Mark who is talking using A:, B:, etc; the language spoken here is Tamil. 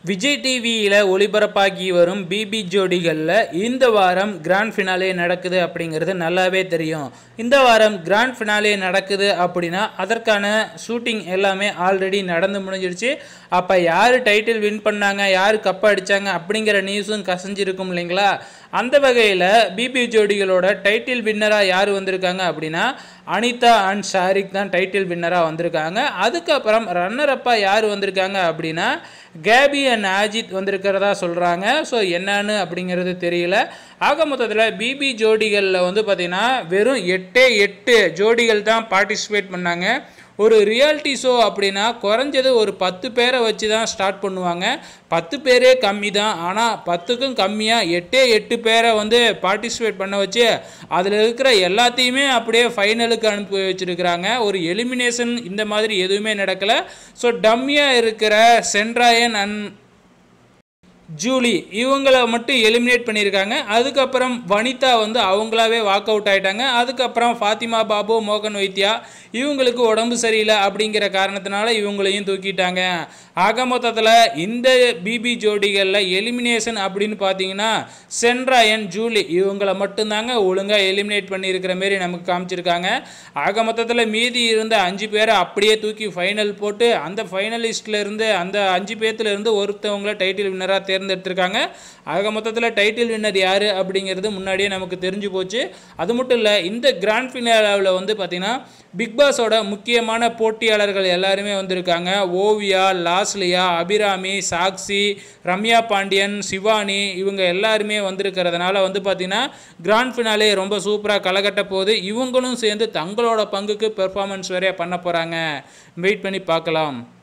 A: விஜய் டிவியில் ஒளிபரப்பாகி வரும் பிபி ஜோடிகளில் இந்த வாரம் கிராண்ட் ஃபினாலே நடக்குது அப்படிங்கிறது நல்லாவே தெரியும் இந்த வாரம் கிராண்ட் ஃபினாலே நடக்குது அப்படின்னா அதற்கான ஷூட்டிங் எல்லாமே ஆல்ரெடி நடந்து முடிஞ்சிருச்சு அப்போ யார் டைட்டில் வின் பண்ணாங்க யார் கப் அடித்தாங்க அப்படிங்கிற நியூஸும் கசஞ்சிருக்கும் இல்லைங்களா அந்த வகையில் பிபி ஜோடிகளோட டைட்டில் வின்னராக யார் வந்திருக்காங்க அப்படின்னா அனிதா அண்ட் ஷாரிக் தான் டைட்டில் வின்னராக வந்திருக்காங்க அதுக்கப்புறம் ரன்னர் அப்பா யார் வந்திருக்காங்க அப்படின்னா கேபி அண்ட் ஆஜித் வந்திருக்கிறதா சொல்கிறாங்க ஸோ என்னன்னு அப்படிங்கிறது தெரியல ஆக மொத்தத்தில் பிபி ஜோடிகளில் வந்து பார்த்திங்கன்னா வெறும் எட்டே எட்டு ஜோடிகள் தான் பார்ட்டிசிபேட் பண்ணாங்க ஒரு ரியாலிட்டி ஷோ அப்படின்னா குறைஞ்சது ஒரு பத்து பேரை வச்சு தான் ஸ்டார்ட் பண்ணுவாங்க பத்து பேரே கம்மி தான் ஆனால் பத்துக்கும் கம்மியாக எட்டே எட்டு பேரை வந்து பார்ட்டிசிபேட் பண்ண வச்சு அதில் இருக்கிற எல்லாத்தையுமே அப்படியே ஃபைனலுக்கு அனுப்பி வச்சுருக்கிறாங்க ஒரு எலிமினேஷன் இந்த மாதிரி எதுவுமே நடக்கலை ஸோ டம்மியாக இருக்கிற சென்ட்ராயன் அண்ட் ஜூலி இவங்கள மட்டும் எலிமினேட் பண்ணியிருக்காங்க அதுக்கப்புறம் வனிதா வந்து அவங்களாவே வாக் அவுட் ஆயிட்டாங்க அதுக்கப்புறம் ஃபாத்திமா பாபு மோகன் வைத்தியா இவங்களுக்கு உடம்பு சரியில்லை அப்படிங்கிற காரணத்தினால இவங்களையும் தூக்கிட்டாங்க ஆக மொத்தத்தில் இந்த பிபி ஜோடிகளில் எலிமினேஷன் அப்படின்னு பார்த்தீங்கன்னா சென்ட்ராயன் ஜூலி இவங்களை மட்டும்தாங்க ஒழுங்காக எலிமினேட் பண்ணியிருக்கிற மாரி நமக்கு காமிச்சிருக்காங்க ஆக மொத்தத்தில் மீதி இருந்த அஞ்சு பேரை அப்படியே தூக்கி ஃபைனல் போட்டு அந்த ஃபைனலிஸ்ட்ல இருந்து அந்த அஞ்சு பேர்த்துல இருந்து ஒருத்தவங்கள டைட்டில் வின்னராக தேர்ந்தெடுத்திருக்காங்க ஆக மொத்தத்தில் டைட்டில் வின்னர் யார் அப்படிங்கிறது முன்னாடியே நமக்கு தெரிஞ்சு போச்சு அது மட்டும் இல்லை இந்த கிராண்ட் ஃபினாலாவில் வந்து பார்த்திங்கன்னா பிக் பாஸோட முக்கியமான போட்டியாளர்கள் எல்லாருமே வந்திருக்காங்க ஓவியா லாஸ்லியா அபிராமி சாக்சி ரம்யா பாண்டியன் சிவானி இவங்க எல்லாருமே வந்திருக்கிறதுனால வந்து பார்த்திங்கன்னா கிராண்ட் ஃபினாலே ரொம்ப சூப்பராக களைகட்ட போகுது இவங்களும் சேர்ந்து தங்களோட பங்குக்கு பெர்ஃபார்மன்ஸ் வேறையாக பண்ண போகிறாங்க வெயிட் பண்ணி பார்க்கலாம்